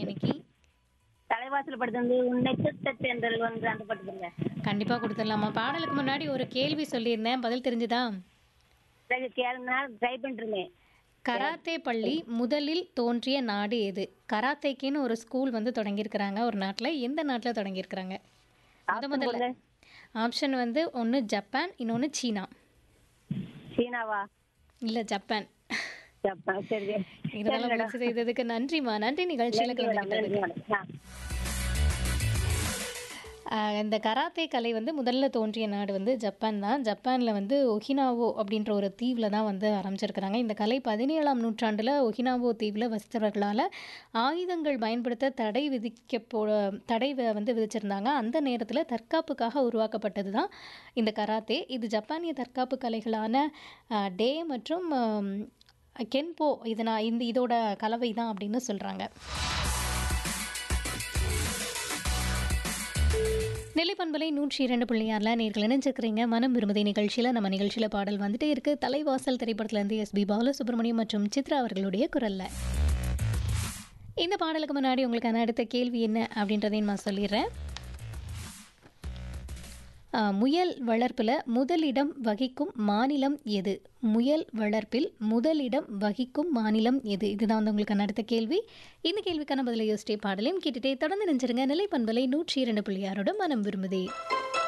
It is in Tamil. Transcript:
இன்னைக்கு தலைவாசல் படுத்து வந்து உன்னை சுத்த தேர்தல் வந்து அந்த பாட்டு பாருங்க கண்டிப்பாக கொடுத்துடலாமா பாடலுக்கு முன்னாடி ஒரு கேள்வி சொல்லியிருந்தேன் பதில் தெரிஞ்சுதா சரி கேளுங்க ட்ரை பண்ணிருந்தேன் கராத்தே பள்ளி முதலில் தோன்றிய நாடு எது கராத்தேக்குன்னு ஒரு ஸ்கூல் வந்து தொடங்கியிருக்கிறாங்க ஒரு நாட்டில் எந்த நாட்டில் தொடங்கியிருக்கிறாங்க முத முதல்ல ஆப்ஷன் வந்து ஒன்று ஜப்பான் இன்னொன்று சீனா சீனாவா இல்லை ஜப்பான் ஜப்பான் சரி இதெல்லாம் முயற்சி செய்ததுக்கு நன்றிம்மா நன்றி நிகழ்ச்சியில் கலந்துக்கிட்டதுக்கு ஆ. ஆஹ் இந்த கராத்தே கலை வந்து முதல்ல தோன்றிய நாடு வந்து ஜப்பான் தான் ஜப்பானில் வந்து ஒகினாவோ அப்படின்ற ஒரு தீவில் தான் வந்து ஆரம்பிச்சிருக்கிறாங்க இந்த கலை பதினேழாம் நூற்றாண்டில் ஒகினாவோ தீவில் வசித்தவர்களால் ஆயுதங்கள் பயன்படுத்த தடை விதிக்க போ தடை வ- வந்து விதிச்சிருந்தாங்க அந்த நேரத்தில் தற்காப்புக்காக உருவாக்கப்பட்டது தான் இந்த கராத்தே இது ஜப்பானிய தற்காப்பு கலைகளான ஆஹ், டே மற்றும் ஆம், கென்போ இது நான் இந்த இதோட கலவை தான் அப்படின்னு சொல்கிறாங்க நெல்லிப்பண்பலை நூற்றி இரண்டு புள்ளியாரில் நேர்கள் இணைஞ்சிருக்கிறீங்க மனம் விரும்புதை நிகழ்ச்சியில் நம்ம நிகழ்ச்சியில் பாடல் வந்துட்டே இருக்கு தலைவாசல் திரைப்படத்துலேருந்து எஸ்பி பாலசுப்ரமணியம் மற்றும் சித்ரா அவர்களுடைய குரலில் இந்த பாடலுக்கு முன்னாடி உங்களுக்கான அடுத்த கேள்வி என்ன அப்படின்றதையும் நான் சொல்லிடுறேன் ஆ, முயல் வளர்ப்பில் முதலிடம் வகிக்கும் மாநிலம் எது முயல் வளர்ப்பில் முதலிடம் வகிக்கும் மாநிலம் எது இதுதான் வந்து உங்களுக்கான அடுத்த கேள்வி இந்த கேள்விக்கான பதிலை யோசிச்சே பாடலையும் கேட்டுட்டே தொடர்ந்து நினைச்சிருங்க நிலை பண்பலை நூற்றி இரண்டு புள்ளியாரோட மனம் விரும்புதே